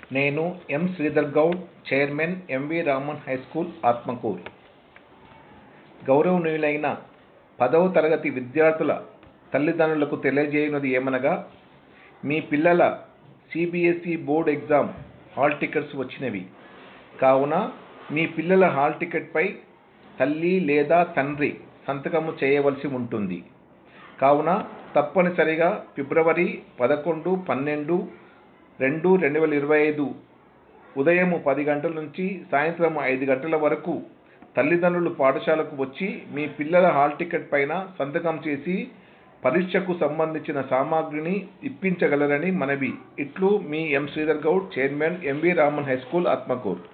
నేను M Sridhar Goud chairman M V Raman high school Atmakur గౌరవనీయులైన పదవ తరగతి విద్యార్థుల తల్లిదండ్రులకు తెలియజేయున్నది ఏమనగా మీ పిల్లల C B S E board exam hall tickets వచ్చినవి కావున మీ పిల్లల హాల్ టికెట్పై తల్లి లేదా తండ్రి సంతకము చేయవలసి ఉంటుంది కావున తప్పనిసరిగా ఫిబ్రవరి పదకొండు పన్నెండు రెండు రెండు వేల ఇరవై ఐదు ఉదయం పది గంటల నుంచి సాయంత్రం ఐదు గంటల వరకు తల్లిదండ్రులు పాఠశాలకు వచ్చి మీ పిల్లల హాల్ టికెట్ పైన సంతకం చేసి పరీక్షకు సంబంధించిన సామాగ్రిని ఇప్పించగలరని మనవి ఇట్లు మీ M Sridhar Goud chairman M V Raman high school Atmakur